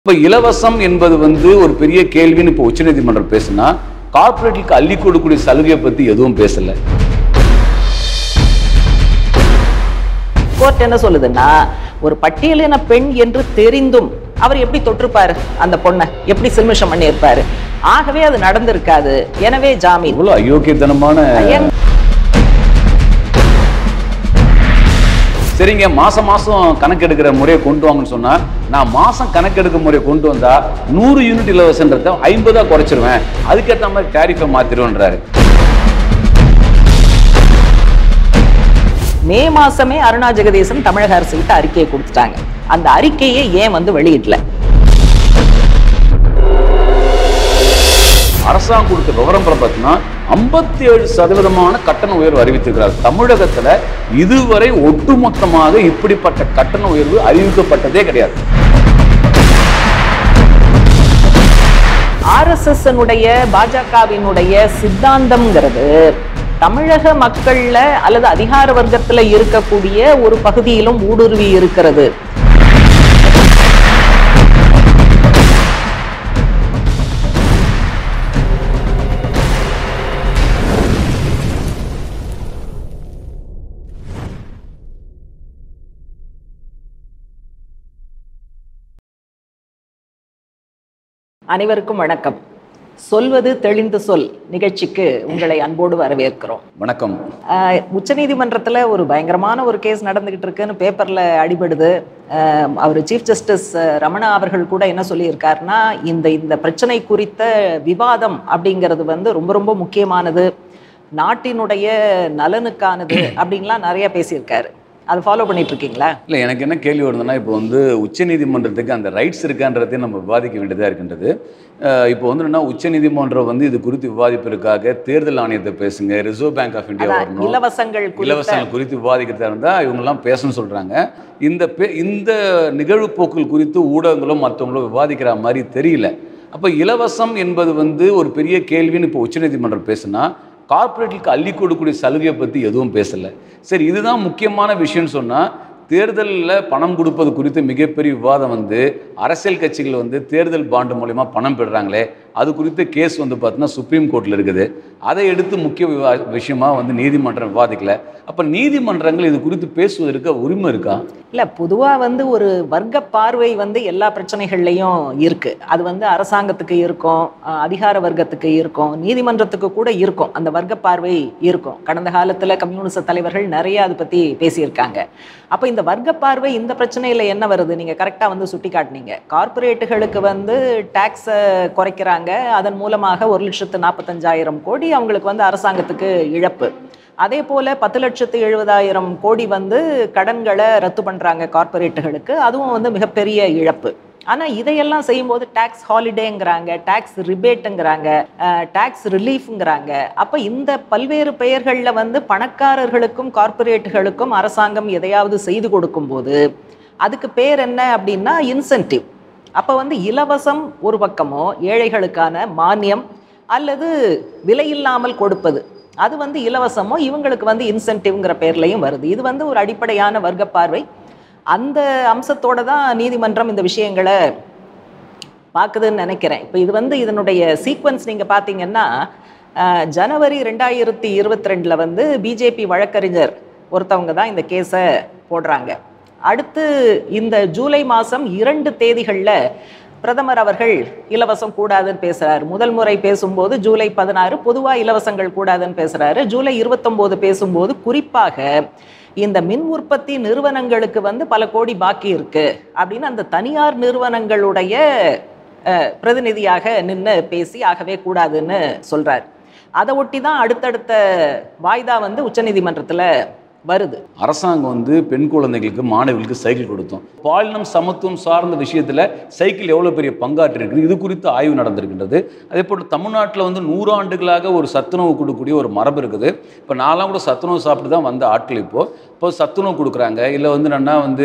இப்போ இலவசம் என்பது வந்து ஒரு பெரிய கேள்வின்னு இப்போ உச்சநீதிமன்றம் பேசுனா கார்ப்பரேட்டுக்கு அள்ளி கொடுக்கக்கூடிய சலுகையை பத்தி எதுவும் பேசல கோர்ட் என்ன சொல்லுதுன்னா ஒரு பட்டியலின பெண் என்று தெரிந்தும் அவர் எப்படி தொற்றுப்பாரு அந்த பொண்ணை எப்படி சில்மிஷம் பண்ணியிருப்பாரு ஆகவே அது நடந்திருக்காது எனவே ஜாமீன் இவ்வளவு அயோக்கியத்தனமான ஐயன் சரிங்க மாசம் மாசம் கணக்கெடுக்கிற முறையை கொண்டு வாங்கன்னு சொன்னா நான் மாசம் கணக்கெடுக்க முறையை கொண்டு வந்தா நூறு யூனிட் இலவசன்றத ஐம்பதா குறைச்சிருவேன் அதுக்கேற்ற மாதிரி டேரிஃபை மாத்திருவேன்றாரு மே மாசமே அருணா ஜெகதீசன் தமிழக அரசு கிட்ட அறிக்கையை கொடுத்துட்டாங்க அந்த அறிக்கையை ஏன் வந்து வெளியிடல அரசாங்கம் கொடுத்த விவரம் பார்த்தீங்கன்னா ஐம்பத்தி ஏழு சதவீதமான கட்டண உயர்வு அறிவித்திருக்கிறார் தமிழகத்துல இதுவரை ஒட்டுமொத்தமாக இப்படிப்பட்ட கட்டண உயர்வு அறிவிக்கப்பட்டதே கிடையாது ஆர்எஸ்எஸ் பாஜகவினுடைய சித்தாந்தம்ங்கிறது தமிழக மக்கள்ல அல்லது அதிகார வர்க்கத்துல இருக்கக்கூடிய ஒரு பகுதியிலும் ஊடுருவி இருக்கிறது அனைவருக்கும் வணக்கம் சொல்வது தெளிந்து சொல் நிகழ்ச்சிக்கு உங்களை அன்போடு வரவேற்கிறோம் வணக்கம் ஆஹ் உச்சநீதிமன்றத்துல ஒரு பயங்கரமான ஒரு கேஸ் நடந்துகிட்டு இருக்குன்னு பேப்பர்ல அடிபடுது ஆஹ் அவர் சீஃப் ஜஸ்டிஸ் ரமணா அவர்கள் கூட என்ன சொல்லியிருக்காருன்னா இந்த இந்த பிரச்சனை குறித்த விவாதம் அப்படிங்கிறது வந்து ரொம்ப ரொம்ப முக்கியமானது நாட்டினுடைய நலனுக்கானது அப்படின்லாம் நிறைய பேசியிருக்காரு அதை ஃபாலோ பண்ணிட்டு இருக்கீங்களா இல்லை எனக்கு என்ன கேள்வி வருதுன்னா இப்போ வந்து உச்சநீதிமன்றத்துக்கு அந்த ரைட்ஸ் இருக்கான்றதையும் நம்ம விவாதிக்க வேண்டியதாக இருக்கின்றது அஹ் இப்போ வந்து என்னன்னா உச்சநீதிமன்றம் வந்து இது குறித்து விவாதிப்பதற்காக தேர்தல் ஆணையத்தை பேசுங்க ரிசர்வ் பேங்க் ஆஃப் இந்தியா அதான் வரணும் இலவசங்கள் குறித்த இலவசங்கள் குறித்து விவாதிக்கிறதா இருந்தால் இவங்கெல்லாம் பேசணும்னு சொல்கிறாங்க இந்த பே இந்த நிகழ்வு போக்குகள் குறித்து ஊடகங்களும் மற்றவங்களும் விவாதிக்கிற மாதிரி தெரியல அப்போ இலவசம் என்பது வந்து ஒரு பெரிய கேள்வின்னு இப்போ உச்சநீதிமன்றம் பேசுனா கார்ப்பரேட்டுக்கு அள்ளி கொடுக்கக்கூடிய சலுகையை பற்றி எதுவும் பேசலை சரி இதுதான் முக்கியமான விஷயம்னு சொன்னால் தேர்தலில் பணம் கொடுப்பது குறித்து மிகப்பெரிய விவாதம் வந்து அரசியல் கட்சிகள் வந்து தேர்தல் பாண்டு மூலயமா பணம் பெறுறாங்களே அது குறித்த கேஸ் வந்து பார்த்தீங்கன்னா சுப்ரீம் கோர்ட்டில் இருக்குது அதை எடுத்து முக்கிய விவா விஷயமா வந்து நீதிமன்றம் விவாதிக்கல அப்போ நீதிமன்றங்கள் இது குறித்து பேசுவதற்கு உரிமை இருக்கா இல்ல பொதுவா வந்து ஒரு வர்க்க பார்வை வந்து எல்லா பிரச்சனைகள்லையும் இருக்கு அது வந்து அரசாங்கத்துக்கு இருக்கும் அஹ் அதிகார வர்க்கத்துக்கு இருக்கும் நீதிமன்றத்துக்கு கூட இருக்கும் அந்த வர்க்க பார்வை இருக்கும் கடந்த காலத்துல கம்யூனிச தலைவர்கள் நிறைய அதை பத்தி பேசியிருக்காங்க அப்ப இந்த வர்க்க பார்வை இந்த பிரச்சனையில என்ன வருது நீங்க கரெக்டா வந்து சுட்டி காட்டினீங்க கார்ப்பரேட்டுகளுக்கு வந்து டாக்ஸை குறைக்கிறாங்க அதன் மூலமாக ஒரு லட்சத்து நாற்பத்தஞ்சாயிரம் கோடி அவங்களுக்கு வந்து அரசாங்கத்துக்கு இழப்பு அதே போல பத்து லட்சத்து எழுபதாயிரம் கோடி வந்து கடன்களை ரத்து பண்றாங்க கார்ப்பரேட்டுகளுக்கு அதுவும் வந்து மிகப்பெரிய இழப்பு ஆனா இதையெல்லாம் செய்யும்போது டாக்ஸ் ஹாலிடேங்கிறாங்க டாக்ஸ் ரிபேட்டுங்கிறாங்க டாக்ஸ் ரிலீஃப்ங்கிறாங்க அப்ப இந்த பல்வேறு பெயர்கள்ல வந்து பணக்காரர்களுக்கும் கார்ப்பரேட்டுகளுக்கும் அரசாங்கம் எதையாவது செய்து கொடுக்கும்போது அதுக்கு பேர் என்ன அப்படின்னா இன்சென்டிவ் அப்ப வந்து இலவசம் ஒரு பக்கமோ ஏழைகளுக்கான மானியம் அல்லது விலையில்லாமல் கொடுப்பது அது வந்து இலவசமோ இவங்களுக்கு வந்து இன்சென்டிவ்ங்கிற பேர்லையும் வருது இது வந்து ஒரு அடிப்படையான வர்க்க பார்வை அந்த அம்சத்தோட தான் நீதிமன்றம் இந்த விஷயங்களை பார்க்குதுன்னு நினைக்கிறேன் இப்போ இது வந்து இதனுடைய சீக்வன்ஸ் நீங்கள் பார்த்தீங்கன்னா அஹ், ஜனவரி ரெண்டாயிரத்தி இருபத்தி ரெண்டில் வந்து பிஜேபி வழக்கறிஞர் ஒருத்தவங்க தான் இந்த கேஸை போடுறாங்க அடுத்து இந்த ஜூலை மாதம் இரண்டு தேதிகளில் பிரதமர் அவர்கள் இலவசம் கூடாதுன்னு பேசுறாரு முதல் முறை பேசும்போது ஜூலை பதினாறு பொதுவா இலவசங்கள் கூடாதுன்னு பேசுறாரு ஜூலை இருபத்தொம்போது பேசும்போது குறிப்பாக இந்த மின் உற்பத்தி நிறுவனங்களுக்கு வந்து பல கோடி பாக்கி இருக்கு அப்படின்னு அந்த தனியார் நிறுவனங்களுடைய அஹ், பிரதிநிதியாக நின்று பேசி ஆகவே கூடாதுன்னு சொல்றாரு அதை ஒட்டி தான் அடுத்தடுத்த வாய்தா வந்து உச்சநீதிமன்றத்துல வருது அரசாங்கம் வந்து பெண் குழந்தைகளுக்கு மாணவிகளுக்கு சைக்கிள் கொடுத்தோம் பாலினம் சமத்துவம் சார்ந்த விஷயத்தில் சைக்கிள் எவ்வளோ பெரிய பங்காற்றி இருக்குது இது குறித்து ஆய்வு நடந்திருக்கின்றது அதே போல் தமிழ்நாட்டில் வந்து நூறாண்டுகளாக ஒரு சத்துணவு கொடுக்கக்கூடிய ஒரு மரபு இருக்குது இப்போ நான்லாம் கூட சத்துணவு சாப்பிட்டு தான் வந்த ஆட்கள் இப்போது இப்போ சத்துணவு கொடுக்குறாங்க இல்லை வந்து என்னன்னா வந்து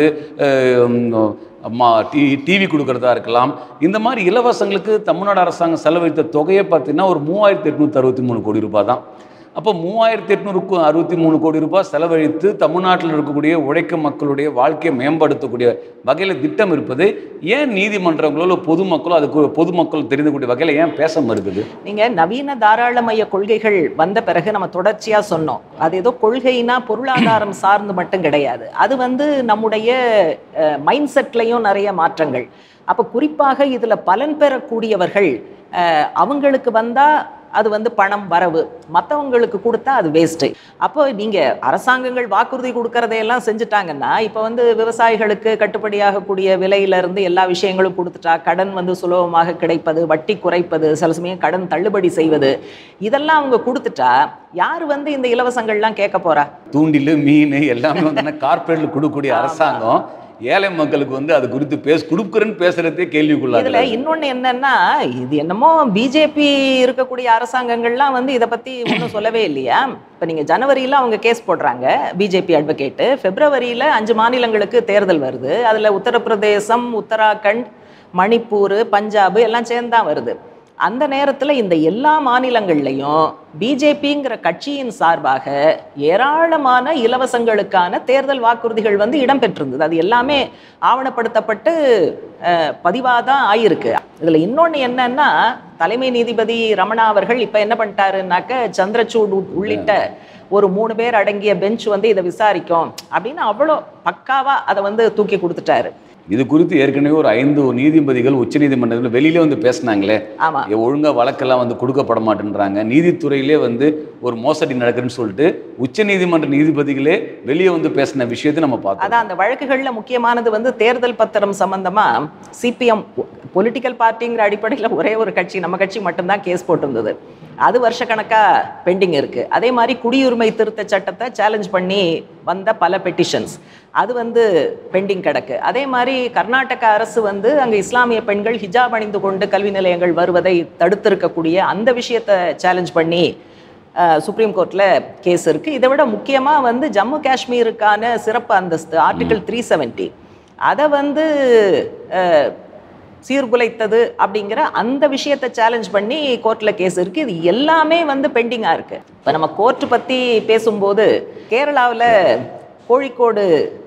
அஹ், அம்மா டி டிவி கொடுக்கறதா இருக்கலாம் இந்த மாதிரி இலவசங்களுக்கு தமிழ்நாடு அரசாங்கம் செலவழித்த தொகையை பார்த்தீங்கன்னா ஒரு மூவாயிரத்தி எட்நூற்றி அறுபத்தி மூணு கோடி ரூபாய் தான் அப்போ மூவாயிரத்தி எட்நூறுக்கு அறுபத்தி மூணு கோடி ரூபாய் செலவழித்து தமிழ்நாட்டில் இருக்கக்கூடிய உழைக்கும் மக்களுடைய வாழ்க்கையை மேம்படுத்தக்கூடிய வகையில் திட்டம் இருப்பது ஏன் நீதிமன்றங்களோ இல்லை பொதுமக்களோ அதுக்கு பொதுமக்கள் தெரிந்துக்கூடிய வகையில் ஏன் பேச மறுக்குது நீங்க நவீன தாராளமய கொள்கைகள் வந்த பிறகு நம்ம தொடர்ச்சியா சொன்னோம் அது ஏதோ கொள்கைனா பொருளாதாரம் சார்ந்து மட்டும் கிடையாது அது வந்து நம்முடைய மைண்ட் செட்லையும் நிறைய மாற்றங்கள் அப்ப குறிப்பாக இதுல பலன் பெறக்கூடியவர்கள் அஹ், அவங்களுக்கு வந்தா அது வந்து பணம் வரவு மற்றவங்களுக்கு கொடுத்தா அது வேஸ்ட்டு அப்போ நீங்க அரசாங்கங்கள் வாக்குறுதி கொடுக்கறதையெல்லாம் செஞ்சுட்டாங்கன்னா இப்போ வந்து விவசாயிகளுக்கு கட்டுப்படியாகக்கூடிய விலையில இருந்து எல்லா விஷயங்களும் கொடுத்துட்டா கடன் வந்து சுலபமாக கிடைப்பது வட்டி குறைப்பது சில சமயம் கடன் தள்ளுபடி செய்வது இதெல்லாம் அவங்க கொடுத்துட்டா யார் வந்து இந்த இலவசங்கள்லாம் கேட்க போறா தூண்டில் மீன் எல்லாமே வந்து கார்பரேட்ல கொடுக்கக்கூடிய அரசாங்கம் ஏழை மக்களுக்கு வந்து அது குறித்து பேச கொடுக்குறேன்னு பேசுறதே இதுல கேள்விக்குள்ளாக இன்னொன்னு என்னன்னா இது என்னமோ பிஜேபி இருக்கக்கூடிய அரசாங்கங்கள்லாம் வந்து இதை பத்தி ஒன்றும் சொல்லவே இல்லையா இப்ப நீங்க ஜனவரியில அவங்க கேஸ் போடுறாங்க பிஜேபி அட்வொகேட்டு பிப்ரவரியில அஞ்சு மாநிலங்களுக்கு தேர்தல் வருது அதுல உத்தரப்பிரதேசம் உத்தராகண்ட் மணிப்பூர் பஞ்சாப் எல்லாம் சேர்ந்தான் வருது அந்த நேரத்துல இந்த எல்லா மாநிலங்கள்லையும் பிஜேபிங்கிற கட்சியின் சார்பாக ஏராளமான இலவசங்களுக்கான தேர்தல் வாக்குறுதிகள் வந்து இடம்பெற்றிருந்தது அது எல்லாமே ஆவணப்படுத்தப்பட்டு பதிவாக தான் ஆயிருக்கு இதில் இன்னொன்று என்னன்னா தலைமை நீதிபதி ரமணா அவர்கள் இப்போ என்ன பண்ணிட்டாருன்னாக்க சந்திரசூட் உட்- உள்ளிட்ட ஒரு மூணு பேர் அடங்கிய பெஞ்ச் வந்து இதை விசாரிக்கும் அப்படின்னு அவ்வளோ பக்காவா அதை வந்து தூக்கி கொடுத்துட்டாரு இது குறித்து ஏற்கனவே ஒரு ஐந்து நீதிபதிகள் உச்சநீதிமன்றத்தில் வெளியிலே வந்து பேசினாங்களே ஆமா ஏ, ஒழுங்கா வழக்கெல்லாம் வந்து கொடுக்கப்பட மாட்டேன்றாங்க நீதித்துறையிலே வந்து ஒரு மோசடி நடக்குதுன்னு சொல்லிட்டு உச்சநீதிமன்ற நீதிபதிகளே வெளியே வந்து பேசின விஷயத்தை நம்ம பார்த்தோம் அதான் அந்த வழக்குகள்ல முக்கியமானது வந்து தேர்தல் பத்திரம் சம்பந்தமா சிபிஎம் பொலிட்டிக்கல் பார்ட்டிங்கிற அடிப்படையில் ஒரே ஒரு கட்சி நம்ம கட்சி மட்டும்தான் கேஸ் போட்டிருந்தது அது வருஷக்கணக்கா பெண்டிங் இருக்கு அதே மாதிரி குடியுரிமை திருத்த சட்டத்தை சேலஞ்ச் பண்ணி வந்த பல பெட்டிஷன்ஸ் அது வந்து பெண்டிங் கிடக்கு அதே மாதிரி கர்நாடக அரசு வந்து அங்க இஸ்லாமிய பெண்கள் ஹிஜாப் அணிந்து கொண்டு கல்வி நிலையங்கள் வருவதை தடுத்திருக்கக்கூடிய அந்த விஷயத்தை சேலஞ்ச் பண்ணி அஹ், சுப்ரீம் கோர்ட்ல கேஸ் இருக்கு இதை விட முக்கியமா வந்து ஜம்மு காஷ்மீருக்கான சிறப்பு அந்தஸ்து ஆர்டிகல் த்ரீ செவன்ட்டி அதை வந்து அஹ், சீர்குலைத்தது அப்படிங்கிற அந்த விஷயத்தை சேலஞ்ச் பண்ணி கோர்ட்ல கேஸ் இருக்கு இது எல்லாமே வந்து பெண்டிங்கா இருக்கு இப்போ நம்ம கோர்ட் பத்தி பேசும்போது கேரளாவில் கோழிக்கோடு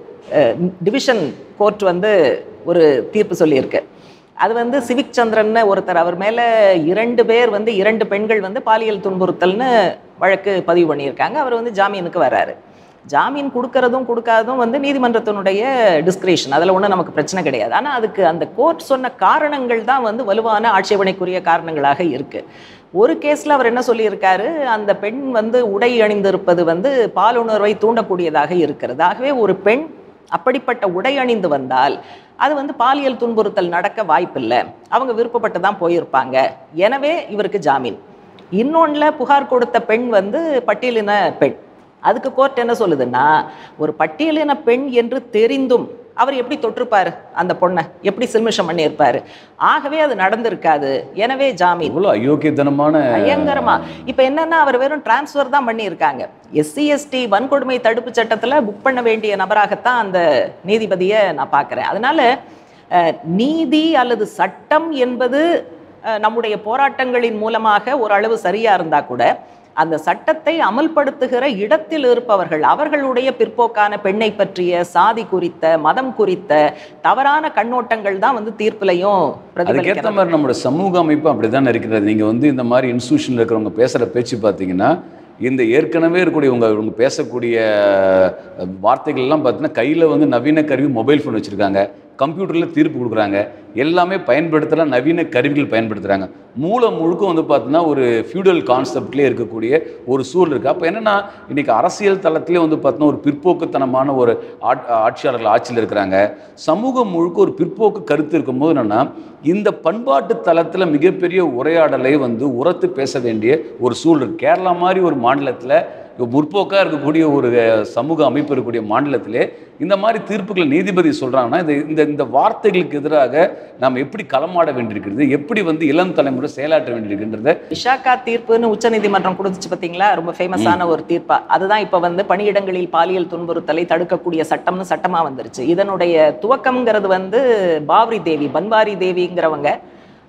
டிவிஷன் கோர்ட் வந்து ஒரு தீர்ப்பு சொல்லியிருக்கு அது வந்து சிவிக் சந்திரன்னு ஒருத்தர் அவர் மேலே இரண்டு பேர் வந்து இரண்டு பெண்கள் வந்து பாலியல் துன்புறுத்தல்னு வழக்கு பதிவு பண்ணியிருக்காங்க அவர் வந்து ஜாமீனுக்கு வர்றாரு ஜாமீன் கொடுக்கறதும் கொடுக்காததும் வந்து நீதிமன்றத்தினுடைய டிஸ்கிரிஷன் அதில் ஒன்றும் நமக்கு பிரச்சனை கிடையாது ஆனால் அதுக்கு அந்த கோர்ட் சொன்ன காரணங்கள் தான் வந்து வலுவான ஆட்சேபனைக்குரிய காரணங்களாக இருக்கு ஒரு கேஸில் அவர் என்ன சொல்லியிருக்காரு அந்த பெண் வந்து உடை அணிந்திருப்பது வந்து பாலுணர்வை தூண்டக்கூடியதாக இருக்கிறது ஆகவே ஒரு பெண் அப்படிப்பட்ட உடை அணிந்து வந்தால் அது வந்து பாலியல் துன்புறுத்தல் நடக்க வாய்ப்பில்லை அவங்க விருப்பப்பட்டு தான் போயிருப்பாங்க எனவே இவருக்கு ஜாமீன் இன்னொன்றில் புகார் கொடுத்த பெண் வந்து பட்டியலின பெண் அதுக்கு கோர்ட் என்ன சொல்லுதுன்னா ஒரு பட்டியலின பெண் என்று தெரிந்தும் அவர் எப்படி தொட்டிருப்பாரு அந்த பொண்ணை எப்படி சில்மிஷம் பண்ணியிருப்பாரு ஆகவே அது நடந்திருக்காது எனவே ஜாமீன் இவ்வளோ அயோக்கியத்தனமான பயங்கரமா இப்ப என்னன்னா அவர் வெறும் டிரான்ஸ்ஃபர் தான் பண்ணியிருக்காங்க எஸ்சி எஸ்டி வன்கொடுமை தடுப்பு சட்டத்துல புக் பண்ண வேண்டிய நபராகத்தான் அந்த நீதிபதியை நான் பார்க்கிறேன் அதனால அஹ், நீதி அல்லது சட்டம் என்பது அஹ், நம்முடைய போராட்டங்களின் மூலமாக ஓரளவு சரியா இருந்தா கூட அந்த சட்டத்தை அமல்படுத்துகிற இடத்தில் இருப்பவர்கள் அவர்களுடைய பிற்போக்கான பெண்ணை பற்றிய சாதி குறித்த மதம் குறித்த தவறான கண்ணோட்டங்கள் தான் வந்து தீர்ப்புலையும் அதுக்கேற்ற பிரதிபலிக்கிறது மாதிரி நம்மளோட சமூக அமைப்பு அப்படி தான் இருக்கிறது நீங்கள் வந்து இந்த மாதிரி இன்ஸ்டியூஷனில் இருக்கிறவங்க பேசுகிற பேச்சு பார்த்தீங்கன்னா இந்த ஏற்கனவே இருக்கக்கூடிய உங்க இவங்க பேசக்கூடிய அஹ், வார்த்தைகள் எல்லாம் பார்த்தீங்கன்னா கையில் வந்து நவீன கருவி மொபைல் ஃபோன் வச்சுருக்காங்க கம்ப்யூட்டரில் தீர்ப்பு கொடுக்குறாங்க எல்லாமே பயன்படுத்தல நவீன கருவிகள் பயன்படுத்துகிறாங்க மூல முழுக்க வந்து பார்த்தீங்கன்னா ஒரு ஃபியூடல் கான்செப்ட்லேயே இருக்கக்கூடிய ஒரு சூழல் இருக்குது அப்போ என்னென்னா இன்றைக்கி அரசியல் தளத்திலே வந்து பார்த்தீங்கன்னா ஒரு பிற்போக்குத்தனமான ஒரு ஆட் ஆட்சியாளர்கள் ஆட்சியில் இருக்கிறாங்க சமூகம் முழுக்க ஒரு பிற்போக்கு கருத்து இருக்கும்போது என்னென்னா இந்த பண்பாட்டு தளத்தில் மிகப்பெரிய உரையாடலை வந்து உரத்து பேச வேண்டிய ஒரு சூழல் இருக்கு. கேரளா மாதிரி ஒரு மாநிலத்தில் முற்போக்காக இருக்கக்கூடிய ஒரு அஹ், சமூக அமைப்பு இருக்கக்கூடிய மாநிலத்திலே இந்த மாதிரி தீர்ப்புகளை நீதிபதி சொல்கிறாங்கன்னா இந்த இந்த இந்த வார்த்தைகளுக்கு எதிராக நாம் எப்படி களமாட வேண்டியிருக்கிறது எப்படி வந்து இளம் தலைமுறை செயலாற்ற வேண்டியிருக்கின்றத விஷாக்கா தீர்ப்புன்னு உச்சநீதிமன்றம் கொடுத்துச்சு பார்த்தீங்களா ரொம்ப ஃபேமஸான ஒரு தீர்ப்பா அதுதான் இப்போ வந்து பணியிடங்களில் பாலியல் துன்புறுத்தலை தடுக்கக்கூடிய சட்டம்னு சட்டமா வந்துருச்சு இதனுடைய துவக்கம்ங்கிறது வந்து பாவ்ரி தேவி பன்வாரி தேவிங்கிறவங்க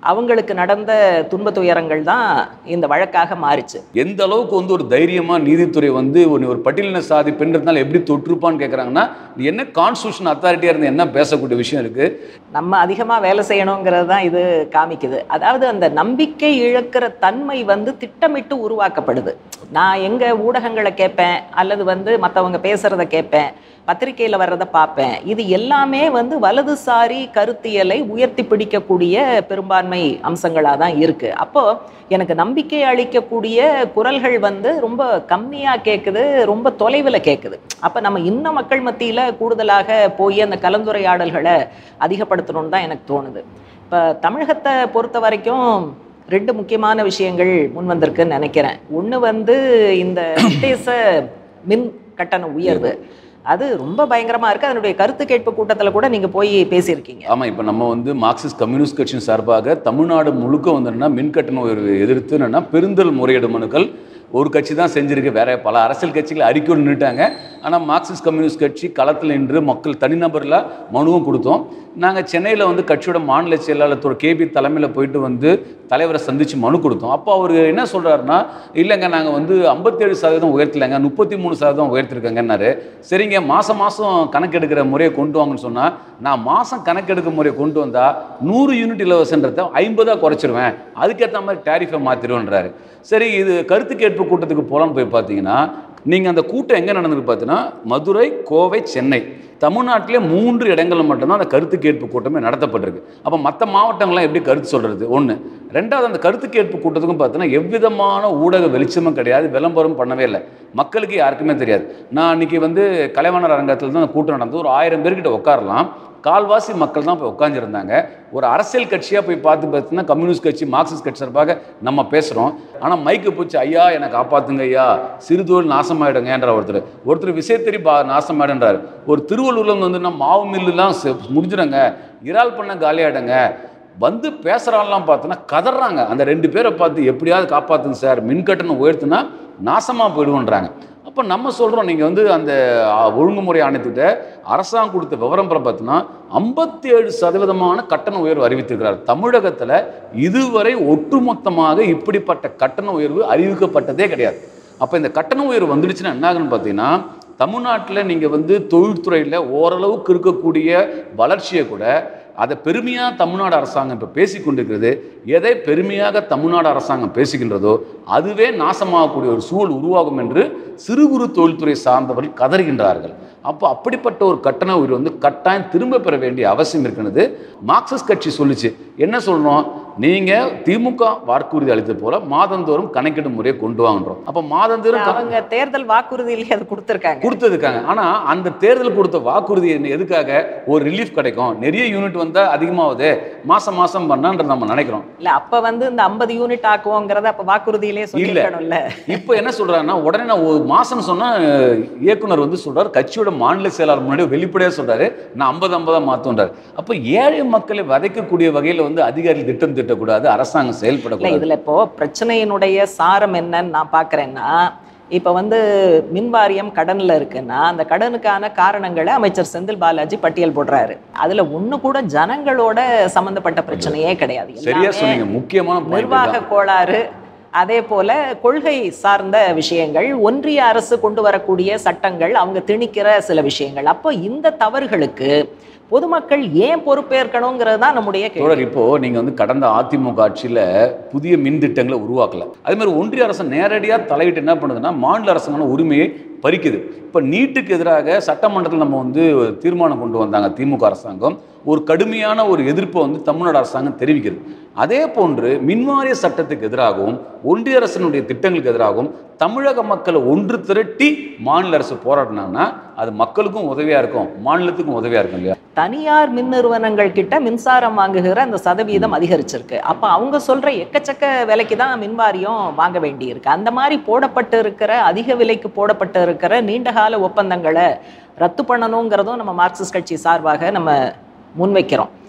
அவங்களுக்கு நடந்த துன்ப துயரங்கள் தான் இந்த வழக்காக மாறிச்சு எந்த அளவுக்கு வந்து ஒரு தைரியமா நீதித்துறை வந்து ஒரு ஒரு பட்டியலின சாதி பெண் இருந்தாலும் எப்படி தொற்றுப்பான்னு கேட்குறாங்கன்னா நீ என்ன கான்ஸ்டியூஷன் அத்தாரிட்டியாக இருந்து என்ன பேசக்கூடிய விஷயம் இருக்கு நம்ம அதிகமாக வேலை செய்யணுங்கிறது தான் இது காமிக்குது அதாவது அந்த நம்பிக்கை இழக்கிற தன்மை வந்து திட்டமிட்டு உருவாக்கப்படுது நான் எங்க ஊடகங்களை கேட்பேன் அல்லது வந்து மற்றவங்க பேசுறத கேட்பேன் பத்திரிக்கையில் வர்றதை பார்ப்பேன் இது எல்லாமே வந்து வலதுசாரி கருத்தியலை உயர்த்தி பிடிக்கக்கூடிய பெரும்பான்மை அம்சங்களாக தான் இருக்கு அப்போ எனக்கு நம்பிக்கை அளிக்கக்கூடிய குரல்கள் வந்து ரொம்ப கம்மியாக கேட்குது ரொம்ப தொலைவில் கேட்குது அப்போ நம்ம இன்னும் மக்கள் மத்தியில் கூடுதலாக போய் அந்த கலந்துரையாடல்களை அதிகப்படுத்தணும்னு தான் எனக்கு தோணுது இப்போ தமிழகத்தை பொறுத்த வரைக்கும் ரெண்டு முக்கியமான விஷயங்கள் முன் வந்திருக்குன்னு நினைக்கிறேன் ஒன்று வந்து இந்த உத்தேச மின் கட்டண உயர்வு அது ரொம்ப பயங்கரமா இருக்கு அதனுடைய கருத்து கேட்பு கூட்டத்தில் கூட நீங்க போய் பேசியிருக்கீங்க ஆமாம் இப்போ நம்ம வந்து மார்க்சிஸ்ட் கம்யூனிஸ்ட் கட்சியின் சார்பாக தமிழ்நாடு முழுக்க வந்து மின் கட்டண உயர்வு எதிர்த்து என்னன்னா பெருந்தல் முறையீடு மனுக்கள் ஒரு கட்சி தான் செஞ்சிருக்கு வேற பல அரசியல் கட்சிகள் அறிக்கை நின்றுட்டாங்க ஆனால் மார்க்சிஸ்ட் கம்யூனிஸ்ட் கட்சி களத்தில் நின்று மக்கள் தனிநபரில் மனுவும் கொடுத்தோம் நாங்கள் சென்னையில் வந்து கட்சியோட மாநில செயலாளர் கேபி தலைமையில் போயிட்டு வந்து தலைவரை சந்தித்து மனு கொடுத்தோம் அப்போ அவர் என்ன சொல்கிறாருன்னா இல்லைங்க நாங்கள் வந்து ஐம்பத்தேழு சதவீதம் உயர்த்தலைங்க முப்பத்தி மூணு சதவீதம் உயர்த்திருக்கேங்கன்னாரு சரிங்க மாதம் மாதம் கணக்கெடுக்கிற முறையை கொண்டு வாங்கன்னு சொன்னால் நான் மாதம் கணக்கெடுக்க முறையை கொண்டு வந்தால் நூறு யூனிட் இலவசன்றதை ஐம்பதாக குறைச்சிருவேன் அதுக்கேற்ற மாதிரி டேரிஃபை மாற்றிடுவேன்றாரு சரி இது கருத்து கேட்பு கூட்டத்துக்கு போகலான்னு போய் பார்த்தீங்கன்னா நீங்கள் அந்த கூட்டம் எங்கே நடந்திருக்கு பார்த்தீங்கன்னா மதுரை கோவை சென்னை தமிழ்நாட்டிலே மூன்று இடங்களில் மட்டும்தான் அந்த கருத்து கேட்பு கூட்டமே நடத்தப்பட்டிருக்கு அப்போ மற்ற மாவட்டங்கள்லாம் எப்படி கருத்து சொல்கிறது ஒன்று ரெண்டாவது அந்த கருத்து கேட்பு கூட்டத்துக்கும் பார்த்தீங்கன்னா எவ்விதமான ஊடக வெளிச்சமும் கிடையாது விளம்பரம் பண்ணவே இல்லை மக்களுக்கு யாருக்குமே தெரியாது நான் அன்றைக்கி வந்து கலைவாணர் அரங்கத்தில் தான் அந்த கூட்டம் நடந்தது ஒரு ஆயிரம் பேர்கிட்ட உட்காரலாம் கால்வாசி மக்கள் தான் போய் உட்காந்துருந்தாங்க ஒரு அரசியல் கட்சியாக போய் பார்த்து பார்த்தீங்கன்னா கம்யூனிஸ்ட் கட்சி மார்க்சிஸ்ட் கட்சி சார்பாக நம்ம பேசுகிறோம் ஆனால் மைக்கு பூச்சி ஐயா என்னை காப்பாற்றுங்க ஐயா சிறுதொழில் நாசமாயிடுங்கன்ற ஒருத்தர் ஒருத்தர் விசைத்தறி பா நாசமாயிடுன்றார் ஒரு திருவள்ளூர்ல வந்து நம்ம மாவு மில்லுலாம் செ- முடிஞ்சிடுங்க இறால் பண்ண காலியாயிடுங்க வந்து பேசுகிறான்லாம் பார்த்தோன்னா கதறாங்க அந்த ரெண்டு பேரை பார்த்து எப்படியாவது காப்பாற்றுங்க சார் மின் கட்டணம் உயர்த்துனா நாசமாக போயிடுவோன்றாங்க அப்போ நம்ம சொல்கிறோம் நீங்கள் வந்து அந்த ஆ, ஒழுங்குமுறை ஆணையத்திட்ட அரசாங்கம் கொடுத்த விவரம் பார்த்தீங்கன்னா ஐம்பத்தி ஏழு சதவீதமான கட்டண உயர்வு அறிவித்திருக்கிறார் தமிழகத்தில் இதுவரை ஒட்டுமொத்தமாக இப்படிப்பட்ட கட்டண உயர்வு அறிவிக்கப்பட்டதே கிடையாது அப்போ இந்த கட்டண உயர்வு வந்துடுச்சுன்னா என்ன ஆகுன்னு பார்த்தீங்கன்னா தமிழ்நாட்டில் நீங்கள் வந்து தொழில்துறையில் ஓரளவுக்கு இருக்கக்கூடிய வளர்ச்சியை கூட அதை பெருமையாக தமிழ்நாடு அரசாங்கம் இப்போ பேசி கொண்டிருக்கிறது எதை பெருமையாக தமிழ்நாடு அரசாங்கம் பேசுகின்றதோ அதுவே நாசமாகக்கூடிய ஒரு சூழல் உருவாகும் என்று சிறு குறு தொழில்துறை சார்ந்தவர்கள் கதறுகின்றார்கள் அப்போ அப்படிப்பட்ட ஒரு கட்டண உயர்வு வந்து கட்டாயம் திரும்ப பெற வேண்டிய அவசியம் இருக்கிறது மார்க்சிஸ்ட் கட்சி சொல்லுச்சு என்ன சொல்லணும் நீங்கள் திமுக வாக்குறுதி அளித்தது போல மாதந்தோறும் கணக்கெடும் முறையை கொண்டு வாங்குறோம் அப்போ மாதந்தோறும் க- அவங்க தேர்தல் வாக்குறுதியிலேயே அது கொடுத்துருக்காங்க கொடுத்ததுக்காங்க ஆனா அந்த தேர்தல் கொடுத்த வாக்குறுதி என்ன எதுக்காக ஒரு ரிலீஃப் கிடைக்கும் நிறைய யூனிட் வந்தா அதிகமாகுது மாசம் மாசம் பண்ணான்ற நம்ம நினைக்கிறோம் இல்ல அப்ப வந்து இந்த ஐம்பது யூனிட் ஆக்குவோங்கிறத அப்ப வாக்குறுதியிலே சொல்லிருக்கணும்ல இப்போ என்ன சொல்றாருன்னா உடனே நான் ஒரு மாசம் சொன்னா அஹ், இயக்குனர் வந்து சொல்றாரு கட்சியோட மாநில செயலாளர் முன்னாடி வெளிப்படையா சொல்றாரு நான் ஐம்பது ஐம்பதா மாத்துன்றாரு அப்போ ஏழை மக்களை வதைக்கக்கூடிய வகையில வந்து அதிகாரிகள் திட்டம் திட்டக்கூடாது அரசாங்கம் இல்ல செயல்படக்கூடாது இதுல இப்போ பிரச்சனையினுடைய சாரம் என்னன்னு நான் பாக்குறேன்னா இப்ப வந்து மின் வாரியம் கடன்ல இருக்குன்னா அந்த கடனுக்கான காரணங்களை அமைச்சர் செந்தில் பாலாஜி பட்டியல் போடுறாரு அதுல ஒண்ணு கூட ஜனங்களோட சம்பந்தப்பட்ட பிரச்சனையே கிடையாது சரியா எல்லாமே சொன்னீங்க முக்கியமான point நிர்வாக கோளாறு அதே போல கொள்கை சார்ந்த விஷயங்கள் ஒன்றிய அரசு கொண்டு வரக்கூடிய சட்டங்கள் அவங்க திணிக்கிற சில விஷயங்கள் அப்போ இந்த தவறுகளுக்கு பொதுமக்கள் ஏன் பொறுப்பேற்கணுங்கிறது தான் நம்முடைய கேள்வி தோழர் இப்போ நீங்க வந்து கடந்த அதிமுக ஆட்சியில புதிய மின் திட்டங்களை உருவாக்கல அதே மாதிரி ஒன்றிய அரசு நேரடியா தலையிட்டு என்ன பண்ணுதுன்னா மாநில அரசாங்கான உரிமையை பறிக்குது இப்போ நீட்டுக்கு எதிராக சட்டமன்றத்தில் நம்ம வந்து தீர்மானம் கொண்டு வந்தாங்க திமுக அரசாங்கம் ஒரு கடுமையான ஒரு எதிர்ப்பை வந்து தமிழ்நாடு அரசாங்கம் தெரிவிக்கிறது அதே போன்று மின்வாரிய சட்டத்துக்கு எதிராகவும் ஒன்றிய அரசினுடைய திட்டங்களுக்கு எதிராகவும் தமிழக மக்களை ஒன்று திரட்டி மாநில அரசு போராடினாங்கன்னா அது மக்களுக்கும் உதவியா இருக்கும் மாநிலத்துக்கும் உதவியா இருக்கும் இல்லையா தனியார் மின் நிறுவனங்கள் கிட்ட மின்சாரம் வாங்குகிற அந்த சதவீதம் அதிகரிச்சிருக்கு அப்ப அவங்க சொல்ற எக்கச்சக்க விலைக்கு தான் மின்வாரியம் வாங்க வேண்டி இருக்கு அந்த மாதிரி போடப்பட்டு இருக்கிற அதிக விலைக்கு போடப்பட்டு இருக்கிற நீண்டகால ஒப்பந்தங்களை ரத்து பண்ணணுங்கிறதும் நம்ம மார்க்சிஸ்ட் கட்சி சார்பாக நம்ம முன்வைக்கிறோம்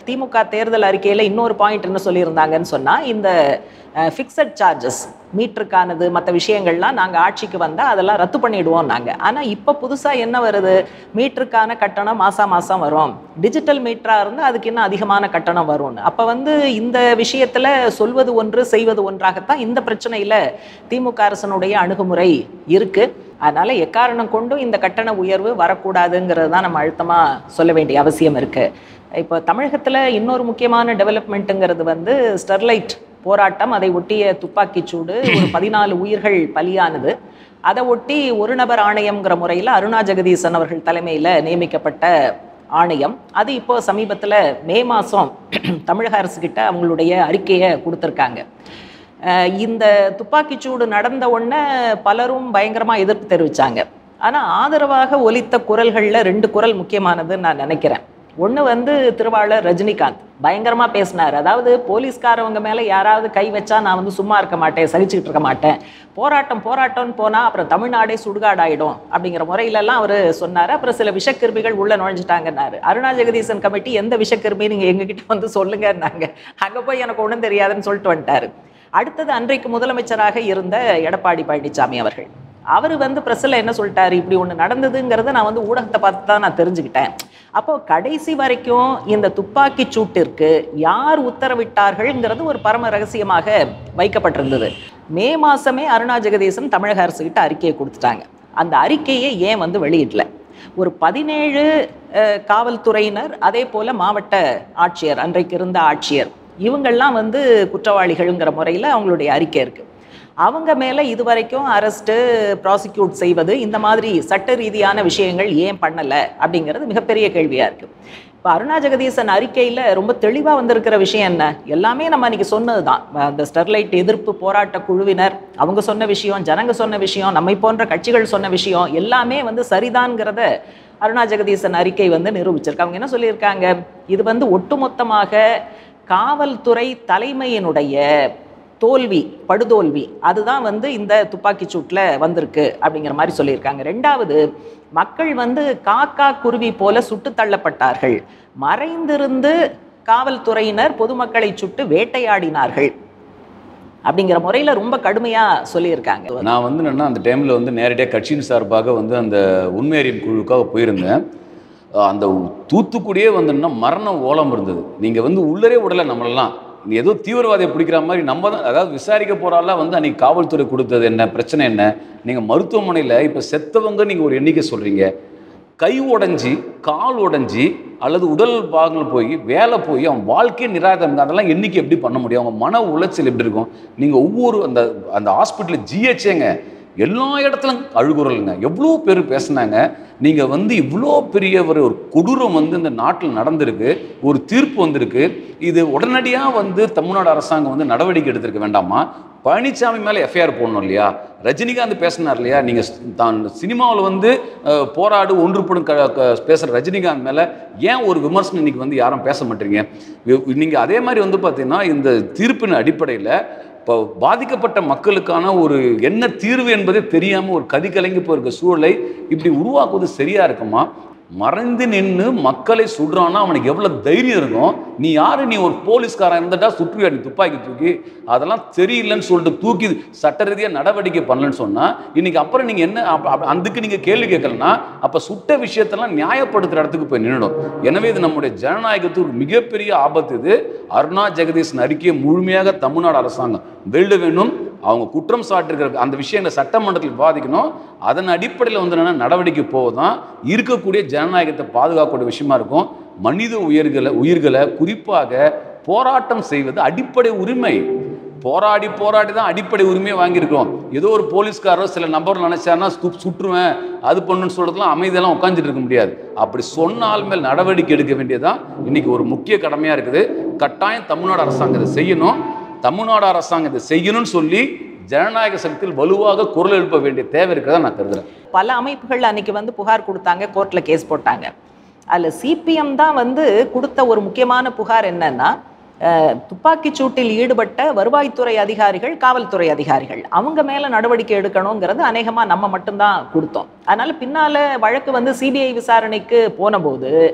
திமுக தேர்தல் அறிக்கையில் இன்னொரு பாயிண்ட் என்ன சொல்லியிருந்தாங்கன்னு சொன்னால் இந்த ஃபிக்ஸட் சார்ஜஸ் மீட்டருக்கானது மற்ற விஷயங்கள்லாம் நாங்கள் ஆட்சிக்கு வந்தால் அதெல்லாம் ரத்து பண்ணிடுவோம் நாங்கள் ஆனால் இப்போ புதுசாக என்ன வருது மீட்டருக்கான கட்டணம் மாதம் மாதம் வரும் டிஜிட்டல் மீட்டராக இருந்தால் அதுக்கு இன்னும் அதிகமான கட்டணம் வரும்னு அப்போ வந்து இந்த விஷயத்தில் சொல்வது ஒன்று செய்வது ஒன்றாகத்தான் இந்த பிரச்சனையில் திமுக அரசனுடைய அணுகுமுறை இருக்குது அதனால் எக்காரணம் கொண்டும் இந்த கட்டண உயர்வு வரக்கூடாதுங்கிறது தான் நம்ம அழுத்தமாக சொல்ல வேண்டிய அவசியம் இருக்குது இப்போ தமிழகத்தில் இன்னொரு முக்கியமான டெவலப்மெண்ட்டுங்கிறது வந்து ஸ்டெர்லைட் போராட்டம் அதை ஒட்டிய துப்பாக்கிச் சூடு ஒரு பதினாலு உயிர்கள் பலியானது அதை ஒட்டி ஒரு நபர் ஆணையம்ங்கிற முறையில் அருணா ஜெகதீசன் அவர்கள் தலைமையில் நியமிக்கப்பட்ட ஆணையம் அது இப்போ சமீபத்தில் மே மாதம் தமிழக அரசுக்கிட்ட அவங்களுடைய அறிக்கையை கொடுத்துருக்காங்க அஹ் இந்த துப்பாக்கிச்சூடு நடந்த உடனே பலரும் பயங்கரமாக எதிர்ப்பு தெரிவித்தாங்க ஆனால் ஆதரவாக ஒலித்த குரல்களில் ரெண்டு குரல் முக்கியமானதுன்னு நான் நினைக்கிறேன் ஒன்று வந்து திருவாளர் ரஜினிகாந்த் பயங்கரமாக பேசினார் அதாவது போலீஸ்காரவங்க மேலே யாராவது கை வச்சா நான் வந்து சும்மா இருக்க மாட்டேன் சகிச்சுக்கிட்டு இருக்க மாட்டேன் போராட்டம் போராட்டம்னு போனால் அப்புறம் தமிழ்நாடே சுடுகாடாயிடும் அப்படிங்கிற முறையிலெல்லாம் அவர் சொன்னார் அப்புறம் சில விஷக்கிருமிகள் உள்ளே நுழைஞ்சிட்டாங்கன்னாரு அருணா ஜெகதீசன் கமிட்டி எந்த விஷக்கிருமி நீங்கள் எங்ககிட்ட வந்து சொல்லுங்கன்னாங்க அங்கே போய் எனக்கு ஒன்றும் தெரியாதுன்னு சொல்லிட்டு வந்துட்டாரு அடுத்தது அன்றைக்கு முதலமைச்சராக இருந்த எடப்பாடி பழனிசாமி அவர்கள் அவர் வந்து ப்ரெஸ்ஸில் என்ன சொல்லிட்டாரு இப்படி ஒன்று நடந்ததுங்கிறத நான் வந்து ஊடகத்தை பார்த்து தான் நான் தெரிஞ்சுக்கிட்டேன் அப்போ கடைசி வரைக்கும் இந்த துப்பாக்கி சூட்டிற்கு யார் உத்தரவிட்டார்கள்ங்கிறது ஒரு பரம ரகசியமாக வைக்கப்பட்டிருந்தது மே மாசமே அருணா ஜெகதீசன் தமிழக அரசுகிட்ட அறிக்கையை கொடுத்துட்டாங்க அந்த அறிக்கையை ஏன் வந்து வெளியிடல ஒரு பதினேழு அஹ், காவல்துறையினர் அதே போல மாவட்ட ஆட்சியர் அன்றைக்கு இருந்த ஆட்சியர் இவங்கெல்லாம் வந்து குற்றவாளிகள்ங்கிற முறையில் அவங்களுடைய அறிக்கை இருக்கு அவங்க மேலே இதுவரைக்கும் அரெஸ்ட்டு ப்ராசிக்யூட் செய்வது இந்த மாதிரி சட்ட ரீதியான விஷயங்கள் ஏன் பண்ணலை அப்படிங்கிறது மிகப்பெரிய கேள்வியாக இருக்குது இப்போ அருணா ஜெகதீசன் அறிக்கையில் ரொம்ப தெளிவாக வந்திருக்கிற விஷயம் என்ன எல்லாமே நம்ம அன்றைக்கி சொன்னது தான் அந்த ஸ்டெர்லைட் எதிர்ப்பு போராட்ட குழுவினர் அவங்க சொன்ன விஷயம் ஜனங்க சொன்ன விஷயம் நம்மை போன்ற கட்சிகள் சொன்ன விஷயம் எல்லாமே வந்து சரிதான்ங்கிறத அருணா ஜெகதீசன் அறிக்கை வந்து நிரூபிச்சிருக்கு அவங்க என்ன சொல்லியிருக்காங்க இது வந்து ஒட்டுமொத்தமாக காவல்துறை தலைமையினுடைய தோல்வி படுதோல்வி அதுதான் வந்து இந்த துப்பாக்கிச் சூட்டில் வந்திருக்கு அப்படிங்கிற மாதிரி சொல்லியிருக்காங்க ரெண்டாவது மக்கள் வந்து காக்கா குருவி போல சுட்டு தள்ளப்பட்டார்கள் மறைந்திருந்து காவல்துறையினர் பொதுமக்களை சுட்டு வேட்டையாடினார்கள் அப்படிங்கிற முறையில் ரொம்ப கடுமையாக சொல்லியிருக்காங்க நான் வந்து என்னன்னா அந்த டைமில் வந்து நேரடியாக கட்சியின் சார்பாக வந்து அந்த உண்மையறியும் குழுவுக்காக போயிருந்தேன் அஹ் அந்த தூத்துக்குடியே வந்துன்னா மரண ஓலம் இருந்தது நீங்கள் வந்து உள்ளரே விடலை நம்மளெல்லாம் நீ ஏதோ தீவிரவாதியை பிடிக்கிற மாதிரி நம்ம தான் அதாவது விசாரிக்க போகிறாலாம் வந்து அன்னைக்கு காவல்துறை கொடுத்தது என்ன பிரச்சனை என்ன நீங்கள் மருத்துவமனையில் இப்போ செத்தவங்க நீங்கள் ஒரு எண்ணிக்கை சொல்கிறீங்க கை உடைஞ்சி கால் உடைஞ்சி அல்லது உடல் பாகங்கள் போய் வேலை போய் அவன் வாழ்க்கையே நிராகரம் அதெல்லாம் எண்ணிக்கை எப்படி பண்ண முடியும் அவங்க மன உளைச்சல் எப்படி இருக்கும் நீங்கள் ஒவ்வொரு அந்த அந்த ஹாஸ்பிட்டலில் ஜிஹெச்ஏங்க எல்லா இடத்துலையும் அழுகுறலுங்க எவ்வளோ பேர் பேசுனாங்க நீங்கள் வந்து இவ்வளோ பெரிய ஒரு ஒரு கொடூரம் வந்து இந்த நாட்டில் நடந்திருக்கு ஒரு தீர்ப்பு வந்திருக்கு இது உடனடியாக வந்து தமிழ்நாடு அரசாங்கம் வந்து நடவடிக்கை எடுத்திருக்க வேண்டாமா பழனிசாமி மேலே எஃப்ஐஆர் போடணும் இல்லையா ரஜினிகாந்த் பேசினார் இல்லையா நீங்கள் தான் சினிமாவில் வந்து அஹ், போராடு ஒன்றுபடும் க பேசுகிற ரஜினிகாந்த் மேலே ஏன் ஒரு விமர்சனம் இன்னைக்கு வந்து யாரும் பேச மாட்டீங்க நீங்கள் அதே மாதிரி வந்து பார்த்தீங்கன்னா இந்த தீர்ப்பின் அடிப்படையில் இப்போ பாதிக்கப்பட்ட மக்களுக்கான ஒரு என்ன தீர்வு என்பதே தெரியாமல் ஒரு கதி கலங்கி போயிருக்க சூழலை இப்படி உருவாக்குவது சரியா இருக்குமா மறைந்து நின்று மக்களை சுடுறான்னா அவனுக்கு எவ்வளோ தைரியம் இருக்கும் நீ யாரு நீ ஒரு போலீஸ்காரன் இருந்துட்டா சுற்றுவியா நீ துப்பாக்கி தூக்கி அதெல்லாம் தெரியலன்னு சொல்லிட்டு தூக்கி சட்ட ரீதியாக நடவடிக்கை பண்ணலன்னு சொன்னால் இன்னைக்கு அப்புறம் நீங்கள் என்ன அப்ப- அப்ப- அதுக்கு நீங்கள் கேள்வி கேட்கலன்னா அப்போ சுட்ட விஷயத்தெல்லாம் நியாயப்படுத்துகிற இடத்துக்கு போய் நின்றுடும் எனவே இது நம்முடைய ஜனநாயகத்துக்கு ஒரு மிகப்பெரிய ஆபத்து இது அருணா ஜெகதீசன் அறிக்கையை முழுமையாக தமிழ்நாடு அரசாங்கம் வெளியிட வேண்டும் அவங்க குற்றம் சாட்டிருக்கிற அந்த விஷயங்களை சட்டமன்றத்தில் விவாதிக்கணும் அதன் அடிப்படையில் வந்து என்னன்னா நடவடிக்கை போவதுதான் இருக்கக்கூடிய ஜனநாயகத்தை பாதுகாக்கக்கூடிய விஷயமா இருக்கும் மனித உயிர்களை உயிர்களை குறிப்பாக போராட்டம் செய்வது அடிப்படை உரிமை போராடி போராடி தான் அடிப்படை உரிமையை வாங்கியிருக்கோம் ஏதோ ஒரு போலீஸ்காரோ சில நபர் நினைச்சாருன்னா சு- சுற்றுவேன் அது பண்ணுன்னு சொல்றதுலாம் அமைதியெல்லாம் உட்காந்துட்டு இருக்க முடியாது அப்படி சொன்ன ஆள் மேல் நடவடிக்கை எடுக்க வேண்டியதுதான் இன்னைக்கு ஒரு முக்கிய கடமையா இருக்குது கட்டாயம் தமிழ்நாடு அரசாங்கம் இதை செய்யணும் தமிழ்நாடு அரசாங்கம் இதை செய்யணும்னு சொல்லி ஜனநாயக சக்தியில் வலுவாக குரல் எழுப்ப வேண்டிய தேவை இருக்கிறதா நான் கருதுறேன் பல அமைப்புகள் அன்னைக்கு வந்து புகார் கொடுத்தாங்க கோர்ட்டில் கேஸ் போட்டாங்க அதில் சிபிஎம் தான் வந்து கொடுத்த ஒரு முக்கியமான புகார் என்னன்னா அஹ், துப்பாக்கிச் சூட்டில் ஈடுபட்ட வருவாய்த்துறை அதிகாரிகள் காவல்துறை அதிகாரிகள் அவங்க மேலே நடவடிக்கை எடுக்கணுங்கிறது அநேகமாக நம்ம மட்டும்தான் கொடுத்தோம் அதனால பின்னால வழக்கு வந்து சிபிஐ விசாரணைக்கு போனபோது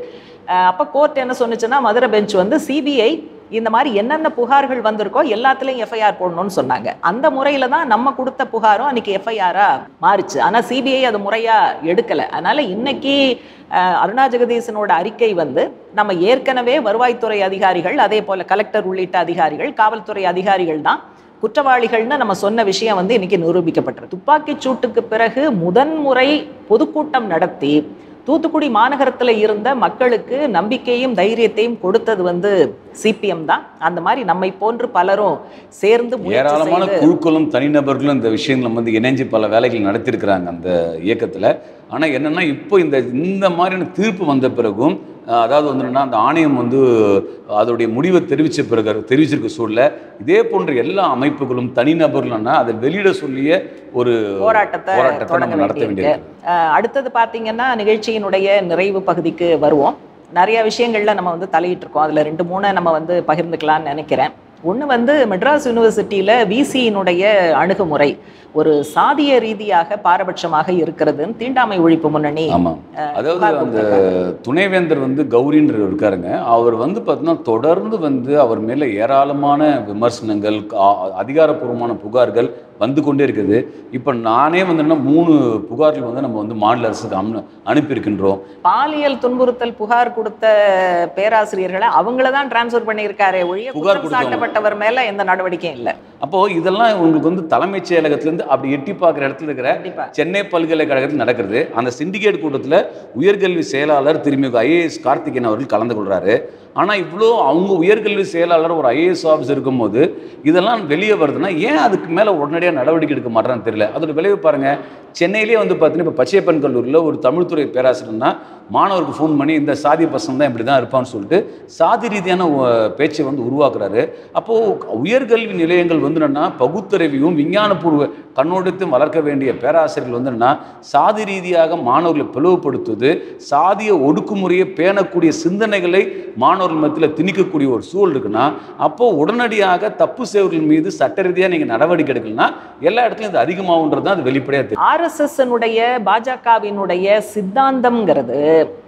அப்போ கோர்ட் என்ன சொன்னுச்சுன்னா மதுரை பெஞ்ச் வந்து சிபிஐ இந்த மாதிரி என்னென்ன புகார்கள் வந்திருக்கோ எல்லாத்துலேயும் எஃப்ஐஆர் போடணும்னு சொன்னாங்க அந்த முறையில் தான் நம்ம கொடுத்த புகாரும் அன்னைக்கு எஃப்ஐஆராக மாறுச்சு ஆனால் சிபிஐ அது முறையாக எடுக்கலை அதனால் இன்னைக்கு அஹ், அருணா ஜெகதீசனோட அறிக்கை வந்து நம்ம ஏற்கனவே வருவாய்த்துறை அதிகாரிகள் அதே போல் கலெக்டர் உள்ளிட்ட அதிகாரிகள் காவல்துறை அதிகாரிகள் தான் குற்றவாளிகள்னு நம்ம சொன்ன விஷயம் வந்து இன்னைக்கு நிரூபிக்கப்பட்டிருக்கு துப்பாக்கிச் சூட்டுக்கு பிறகு முதன்முறை பொதுக்கூட்டம் நடத்தி தூத்துக்குடி மாநகரத்தில் இருந்த மக்களுக்கு நம்பிக்கையும் தைரியத்தையும் கொடுத்தது வந்து சிபிஎம் தான் அந்த மாதிரி நம்மை போன்று பலரும் சேர்ந்து முயற்சி ஏராளமான செய்து குழுக்களும் தனிநபர்களும் இந்த விஷயங்களை வந்து இணைஞ்சு பல வேலைகள் நடத்தியிருக்கிறாங்க அந்த இயக்கத்தில் ஆனால் என்னென்னா இப்போ இந்த இந்த மாதிரியான தீர்ப்பு வந்த பிறகும் அஹ், அதாவது வந்து என்னன்னா அந்த ஆணையம் வந்து அதோடைய முடிவை தெரிவித்த பிறகு தெரிவிச்சிருக்க சூழல இதே போன்ற எல்லா அமைப்புகளும் தனிநபர்களும்னா அதை வெளியிட சொல்லிய ஒரு போராட்டத்தை போராட்டத்தை தொடங்க நம்ம நடத்த வேண்டியிருக்கு வேண்டியிருக்கு அஹ் அடுத்தது பார்த்தீங்கன்னா நிகழ்ச்சியினுடைய நிறைவு பகுதிக்கு வருவோம் நிறைய விஷயங்கள்ல நம்ம வந்து தலையிட்டு இருக்கோம் அதில் ரெண்டு மூணை நம்ம வந்து பகிர்ந்துக்கலாம்னு நினைக்கிறேன் ஒன்று வந்து மெட்ராஸ் யூனிவர்சிட்டியில் விசியினுடைய அணுகுமுறை ஒரு சாதிய ரீதியாக பாரபட்சமாக இருக்கிறதுன்னு தீண்டாமை ஒழிப்பு முன்னணி ஆமாம் அதாவது புகார் அந்த துணைவேந்தர் வந்து கௌரின்ற இருக்காருங்க அவர் வந்து பார்த்தீங்கன்னா தொடர்ந்து வந்து அவர் மேலே ஏராளமான விமர்சனங்கள் கா- அதிகாரப்பூர்வமான புகார்கள் வந்து கொண்டே இருக்குது இப்போ நானே வந்து என்ன மூணு புகார்கள் வந்து நம்ம வந்து மாநில அரசுக்கு அனு அனுப்பியிருக்கின்றோம் பாலியல் துன்புறுத்தல் புகார் கொடுத்த பேராசிரியர்களை அவங்கள தான் டிரான்ஸ்ஃபர் பண்ணியிருக்காரே ஒழிய புகார் குற்றம் கொடுத்தவங்க. சாட்டப்பட்டவர் மேல எந்த நடவடிக்கையும் இல்லை அப்போது இதெல்லாம் உங்களுக்கு வந்து தலைமைச் செயலகத்திலேருந்து அப்படி எட்டி பார்க்குற இடத்துல இருக்கிற கண்டிப்பா சென்னை பல்கலைக்கழகத்தில் நடக்கிறது அந்த சிண்டிகேட் கூட்டத்தில் உயர்கல்வி செயலாளர் திருமிகு ஐஏஎஸ் கார்த்திகேயன் அவர்கள் கலந்து கொள்கிறாரு ஆனால் இவ்வளோ அவங்க உயர்கல்வி செயலாளர் ஒரு ஐஏஎஸ் ஆஃபீஸ் இருக்கும்போது இதெல்லாம் வெளியே வருதுன்னா ஏன் அதுக்கு மேலே உடனடியாக நடவடிக்கை எடுக்க மாட்டேறான்னு தெரியல அதோட விளைவு பாருங்கள் சென்னையிலேயே வந்து பார்த்தீங்கன்னா இப்போ பச்சையப்பன் கல்லூரியில் ஒரு தமிழ்துறை பேராசிரியர்னா மாணவருக்கு ஃபோன் பண்ணி இந்த சாதி பசங்க தான் இப்படி தான் இருப்பான்னு சொல்லிட்டு சாதி ரீதியான உ- பேச்சை வந்து உருவாக்குறாரு அப்போது உயர்கல்வி நிலையங்கள் வந்து என்னன்னா பகுத்தறிவையும் விஞ்ஞானபூர்வ கண்ணோட்டத்தையும் வளர்க்க வேண்டிய பேராசிரியர்கள் வந்து என்னன்னா சாதி ரீதியாக மாணவர்களை பிளவுபடுத்துவது சாதிய ஒடுக்குமுறையை பேணக்கூடிய சிந்தனைகளை மாணவர்கள் மத்தியில் திணிக்கக்கூடிய ஒரு சூழல் இருக்குன்னா அப்போ உடனடியாக தப்பு செய்வர்கள் மீது சட்ட ரீதியாக நீங்கள் நடவடிக்கை எடுக்கலன்னா எல்லா இடத்துலையும் இது அதிகமாகுன்றது தான் அது வெளிப்படையாக தெரியும் ஆர்எஸ்எஸ்னுடைய பாஜகவினுடைய சித்தாந்தம்ங்கிறது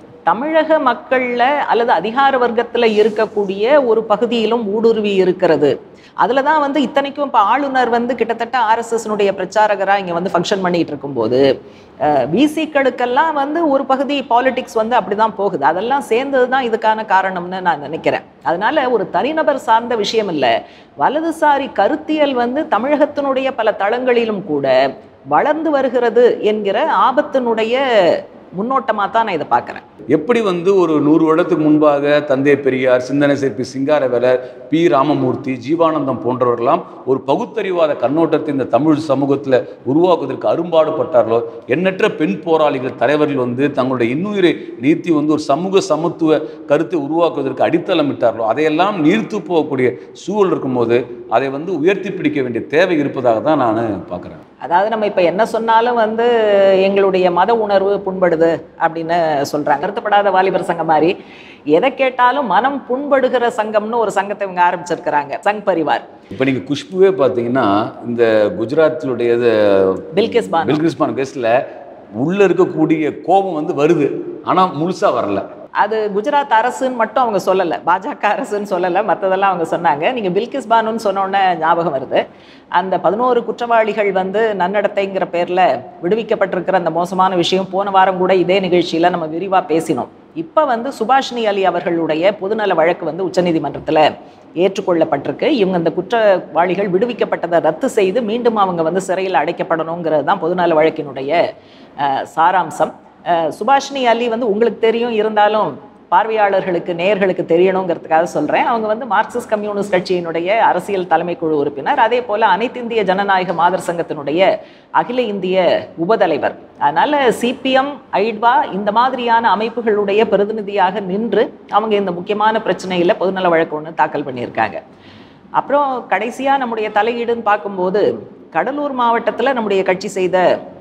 தமிழக மக்கள்ல அல்லது அதிகார வர்க்கத்துல இருக்கக்கூடிய ஒரு பகுதியிலும் ஊடுருவி இருக்கிறது அதுல தான் வந்து இத்தனைக்கும் இப்போ ஆளுநர் வந்து கிட்டத்தட்ட ஆர்எஸ்எஸ்னுடைய பிரச்சாரகரா இங்க வந்து ஃபங்க்ஷன் பண்ணிட்டு இருக்கும்போது பிசிக்களுக்கெல்லாம் வந்து ஒரு பகுதி பாலிடிக்ஸ் வந்து அப்படிதான் போகுது அதெல்லாம் சேர்ந்தது தான் இதுக்கான காரணம்னு நான் நினைக்கிறேன் அதனால ஒரு தனிநபர் சார்ந்த விஷயம் இல்லை வலதுசாரி கருத்தியல் வந்து தமிழகத்தினுடைய பல தளங்களிலும் கூட வளர்ந்து வருகிறது என்கிற ஆபத்தினுடைய முன்னோட்டமாக தான் நான் இதை பார்க்குறேன் எப்படி வந்து ஒரு நூறு வருடத்துக்கு முன்பாக தந்தை பெரியார் சிந்தனை சிற்பி சிங்காரவேலர் பி ராமமூர்த்தி ஜீவானந்தம் போன்றவர்களாம் ஒரு பகுத்தறிவாத கண்ணோட்டத்தை இந்த தமிழ் சமூகத்தில் உருவாக்குவதற்கு அரும்பாடுபட்டார்களோ எண்ணற்ற பெண் போராளிகள் தலைவர்கள் வந்து தங்களுடைய இன்னுயிரை நீத்தி வந்து ஒரு சமூக சமத்துவ கருத்தை உருவாக்குவதற்கு அடித்தளமிட்டார்களோ அதையெல்லாம் நீர்த்து போகக்கூடிய சூழல் இருக்கும்போது அதை வந்து உயர்த்தி பிடிக்க வேண்டிய தேவை இருப்பதாக தான் நான் பார்க்குறேன் அதாவது நம்ம இப்போ என்ன சொன்னாலும் வந்து எங்களுடைய மத உணர்வு புண்படுது அப்படின்னு சொல்கிறாங்க வருத்தப்படாத வாலிபர் சங்கம் மாதிரி எதை கேட்டாலும் மனம் புண்படுகிற சங்கம்னு ஒரு சங்கத்தை இவங்க ஆரம்பிச்சிருக்கிறாங்க சங் பரிவார் இப்போ நீங்கள் குஷ்புவே பார்த்தீங்கன்னா இந்த குஜராத்தினுடைய இது பில்கிஸ் பானு பில்கிரிஸ் பான் கேஸில் உள்ளே இருக்கக்கூடிய கோபம் வந்து வருது ஆனால் முழுசாக வரல அது குஜராத் அரசுன்னு மட்டும் அவங்க சொல்லலை பாஜக அரசுன்னு சொல்லலை மற்றதெல்லாம் அவங்க சொன்னாங்க நீங்கள் பில்கிஸ் பானுன்னு சொன்னோன்னே ஞாபகம் வருது அந்த பதினோரு குற்றவாளிகள் வந்து நன்னடத்தைங்கிற பேரில் விடுவிக்கப்பட்டிருக்கிற அந்த மோசமான விஷயம் போன வாரம் கூட இதே நிகழ்ச்சியில் நம்ம விரிவாக பேசினோம் இப்போ வந்து சுபாஷினி அலி அவர்களுடைய பொதுநல வழக்கு வந்து உச்சநீதிமன்றத்தில் ஏற்றுக்கொள்ளப்பட்டிருக்கு இவங்க இந்த குற்றவாளிகள் விடுவிக்கப்பட்டதை ரத்து செய்து மீண்டும் அவங்க வந்து சிறையில் அடைக்கப்படணுங்கிறது தான் பொதுநல வழக்கினுடைய அஹ், சாராம்சம் அஹ், சுபாஷினி அலி வந்து உங்களுக்கு தெரியும் இருந்தாலும் பார்வையாளர்களுக்கு நேயர்களுக்கு தெரியணுங்கிறதுக்காக சொல்கிறேன் அவங்க வந்து மார்க்சிஸ்ட் கம்யூனிஸ்ட் கட்சியினுடைய அரசியல் தலைமைக்குழு உறுப்பினர் அதே போல் அனைத்து இந்திய ஜனநாயக மாதர் சங்கத்தினுடைய அகில இந்திய உபதலைவர் அதனால் சிபிஎம் ஐட்வா இந்த மாதிரியான அமைப்புகளுடைய பிரதிநிதியாக நின்று அவங்க இந்த முக்கியமான பிரச்சனையில் பொதுநல வழக்கு ஒன்று தாக்கல் பண்ணியிருக்காங்க அப்புறம் கடைசியாக நம்முடைய தலையீடுன்னு பார்க்கும்போது கடலூர் மாவட்டத்தில் நம்முடைய கட்சி செய்த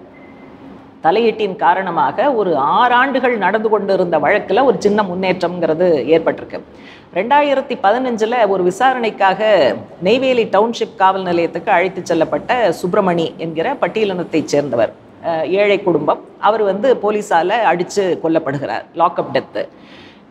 தலையீட்டின் காரணமாக ஒரு ஆறு ஆண்டுகள் நடந்து கொண்டிருந்த வழக்கில் ஒரு சின்ன முன்னேற்றம்ங்கிறது ஏற்பட்டிருக்கு ரெண்டாயிரத்தி பதினஞ்சில் ஒரு விசாரணைக்காக நெய்வேலி டவுன்ஷிப் காவல் நிலையத்துக்கு அழைத்து செல்லப்பட்ட சுப்பிரமணி என்கிற பட்டியலினத்தைச் சேர்ந்தவர் அஹ், ஏழை குடும்பம் அவர் வந்து போலீஸால் அடித்து கொல்லப்படுகிறார் லாக்அப் டெத்து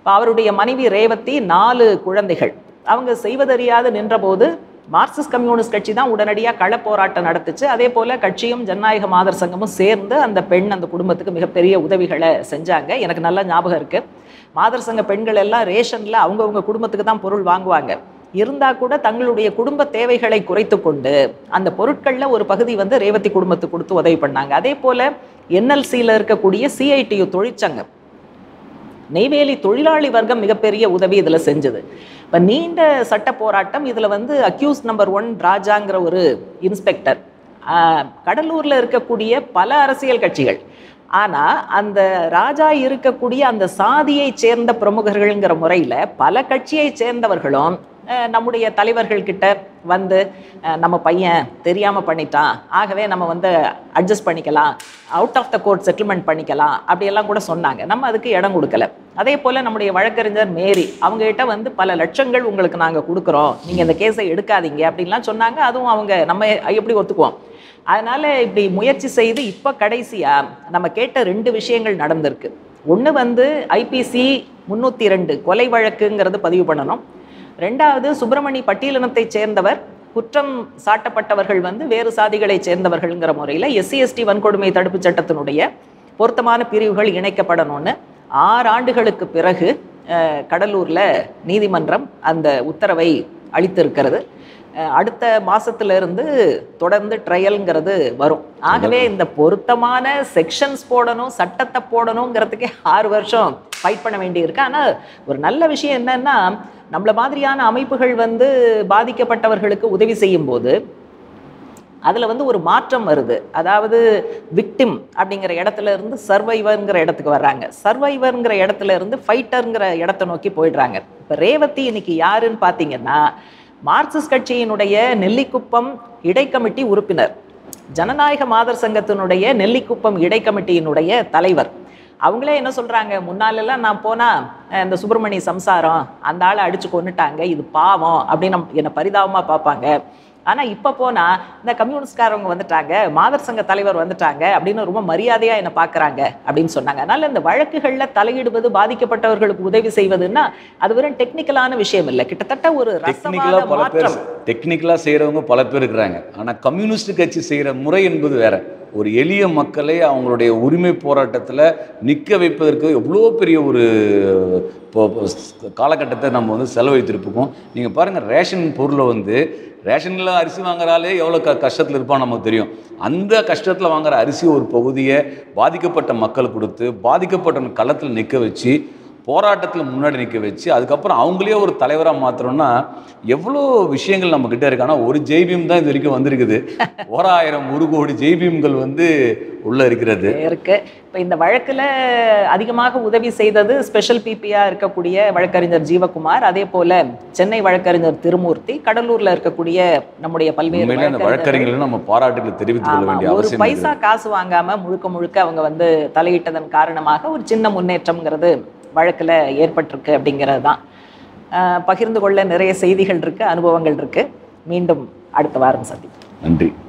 இப்போ அவருடைய மனைவி ரேவதி நாலு குழந்தைகள் அவங்க செய்வதறியாது நின்றபோது மார்க்சிஸ்ட் கம்யூனிஸ்ட் கட்சி தான் உடனடியாக கள போராட்டம் நடத்துச்சு அதே போல கட்சியும் ஜனநாயக மாதர் சங்கமும் சேர்ந்து அந்த பெண் அந்த குடும்பத்துக்கு மிகப்பெரிய உதவிகளை செஞ்சாங்க எனக்கு நல்லா ஞாபகம் இருக்கு மாதர் சங்க பெண்கள் எல்லாம் ரேஷன்ல அவங்கவுங்க குடும்பத்துக்கு தான் பொருள் வாங்குவாங்க இருந்தா கூட தங்களுடைய குடும்ப தேவைகளை குறைத்து கொண்டு அந்த பொருட்கள்ல ஒரு பகுதி வந்து ரேவதி குடும்பத்துக்கு கொடுத்து உதவி பண்ணாங்க அதே போல என்எல்சியில் இருக்கக்கூடிய சிஐடியு தொழிற்சங்கம் நெய்வேலி தொழிலாளி வர்க்கம் மிகப்பெரிய உதவி இதில் செஞ்சது இப்போ நீண்ட சட்ட போராட்டம் இதில் வந்து அக்யூஸ் நம்பர் ஒன் ராஜாங்கிற ஒரு இன்ஸ்பெக்டர் கடலூரில் இருக்கக்கூடிய பல அரசியல் கட்சிகள் ஆனால் அந்த ராஜா இருக்கக்கூடிய அந்த சாதியை சேர்ந்த பிரமுகர்கள்ங்கிற முறையில் பல கட்சியை சேர்ந்தவர்களும் அஹ், நம்முடைய தலைவர்கள் கிட்ட வந்து அஹ், நம்ம பையன் தெரியாமல் பண்ணிட்டான் ஆகவே நம்ம வந்து அட்ஜஸ்ட் பண்ணிக்கலாம் out of the court settlement பண்ணிக்கலாம் அப்படியெல்லாம் கூட சொன்னாங்க நம்ம அதுக்கு இடம் கொடுக்கல அதே போல் நம்முடைய வழக்கறிஞர் மேரி அவங்ககிட்ட வந்து பல லட்சங்கள் உங்களுக்கு நாங்கள் கொடுக்குறோம் நீங்கள் இந்த கேஸை எடுக்காதீங்க அப்படின்லாம் சொன்னாங்க அதுவும் அவங்க நம்ம எப்படி ஒத்துக்குவோம் அதனால இப்படி முயற்சி செய்து இப்போ கடைசியா நம்ம கேட்ட ரெண்டு விஷயங்கள் நடந்திருக்கு ஒன்று வந்து ஐபிசி முந்நூற்றி ரெண்டு கொலை வழக்குங்கிறது பதிவு பண்ணணும் ரெண்டாவது சுப்பிரமணி பட்டியலினத்தை சேர்ந்தவர் குற்றம் சாட்டப்பட்டவர்கள் வந்து வேறு சாதிகளைச் சேர்ந்தவர்கள்ங்கிற முறையில் எஸ்சி எஸ்டி வன்கொடுமை தடுப்புச் சட்டத்தினுடைய பொருத்தமான பிரிவுகள் இணைக்கப்படணும்னு ஆறு ஆண்டுகளுக்கு பிறகு அஹ், கடலூர்ல நீதிமன்றம் அந்த உத்தரவை அளித்திருக்கிறது அஹ், அடுத்த மாசத்துல இருந்து தொடர்ந்து ட்ரையல்ங்கிறது வரும் ஆகவே இந்த பொருத்தமான செக்ஷன்ஸ் போடணும் சட்டத்தை போடணுங்கிறதுக்கே ஆறு வருஷம் ஃபைட் பண்ண வேண்டியிருக்கு ஆனா ஒரு நல்ல விஷயம் என்னன்னா நம்மள மாதிரியான அமைப்புகள் வந்து பாதிக்கப்பட்டவர்களுக்கு உதவி செய்யும் போது அதில் வந்து ஒரு மாற்றம் வருது அதாவது விக்டிம் அப்படிங்கிற இடத்துல இருந்து சர்வைவர்ங்கிற இடத்துக்கு வர்றாங்க சர்வைவர்ங்கிற இடத்துல இருந்து ஃபைட்டருங்கிற இடத்த நோக்கி போயிடுறாங்க இப்போ ரேவதி இன்னைக்கு யாருன்னு பார்த்தீங்கன்னா மார்க்சிஸ்ட் கட்சியினுடைய நெல்லிக்குப்பம் இடைக்கமிட்டி உறுப்பினர் ஜனநாயக மாதர் சங்கத்தினுடைய நெல்லிக்குப்பம் இடைக்கமிட்டியினுடைய தலைவர் அவங்களே என்ன சொல்றாங்க முன்னாலெல்லாம் நான் போனா அஹ், இந்த சுப்பிரமணி சம்சாரம் அந்த ஆளை அடிச்சு கொன்னுட்டாங்க இது பாவம் அப்படின்னு நம்ம- என்னை பரிதாபமா பார்ப்பாங்க ஆனா இப்ப போனா இந்த கம்யூனிஸ்ட்காரவங்க வந்துட்டாங்க மாதர் சங்க தலைவர் வந்துட்டாங்க அப்படின்னு ரொம்ப மரியாதையா என்ன பாக்குறாங்க அப்படின்னு சொன்னாங்க அதனால இந்த வழக்குகள்ல தலையிடுவது பாதிக்கப்பட்டவர்களுக்கு உதவி செய்வதுன்னா அது வெறும் டெக்னிக்கலான விஷயம் இல்லை கிட்டத்தட்ட ஒரு டெக்னிக்கலாக ரசவாத பல பேர் மாற்றம் டெக்னிக்கலாக செய்கிறவங்க பல பேர் இருக்கிறாங்க ஆனால் கம்யூனிஸ்ட் கட்சி செய்கிற முறை என்பது வேற ஒரு எளிய மக்களை அவங்களுடைய உரிமை போராட்டத்தில் நிற்க வைப்பதற்கு எவ்வளோ பெரிய ஒரு இப்போ- இப்போ காலகட்டத்தை நம்ம வந்து செலவழித்திருப்போம் நீங்கள் பாருங்கள் ரேஷன் பொருளை வந்து ரேஷனில் அரிசி வாங்குறாலே எவ்வளோ க கஷ்டத்தில் இருப்பான்னு நமக்கு தெரியும் அந்த கஷ்டத்தில் வாங்குற அரிசி ஒரு பகுதியை பாதிக்கப்பட்ட மக்கள் கொடுத்து பாதிக்கப்பட்ட களத்தில் நிற்க வச்சு போராட்டத்தில் முன்னாடி நிற்க வச்சு அதுக்கப்புறம் அவங்களே ஒரு தலைவராக மாத்துறோம்னா எவ்வளோ விஷயங்கள் நம்ம கிட்ட இருக்கு ஆனால் ஒரு ஜெய்பீம் தான் இது வரைக்கும் வந்திருக்குது ஓராயிரம் ஒரு கோடி ஜெய்பீம்கள் வந்து உள்ள இருக்கிறது இருக்கு இப்போ இந்த வழக்குல அதிகமாக உதவி செய்தது ஸ்பெஷல் பிபியா இருக்கக்கூடிய வழக்கறிஞர் ஜீவகுமார் அதே போல சென்னை வழக்கறிஞர் திருமூர்த்தி கடலூர்ல இருக்கக்கூடிய நம்முடைய பல்வேறு உண்மையிலே அந்த வழக்கறிஞர்கள் வழக்கறிஞர்களை நம்ம பாராட்டுகளை தெரிவித்துக் கொள்ள ஆமா, வேண்டிய ஒரு அவசியம் பைசா இருக்குது. காசு வாங்காம முழுக்க முழுக்க அவங்க வந்து தலையிட்டதன் காரணமாக ஒரு சின்ன முன்னேற்றம்ங்கிறது வழக்குல ஏற்பட்டிருக்கு அப்படிங்கிறது தான் அஹ், பகிர்ந்து கொள்ள நிறைய செய்திகள் இருக்கு அனுபவங்கள் இருக்கு மீண்டும் அடுத்த வாரம் சந்திப்போம் நன்றி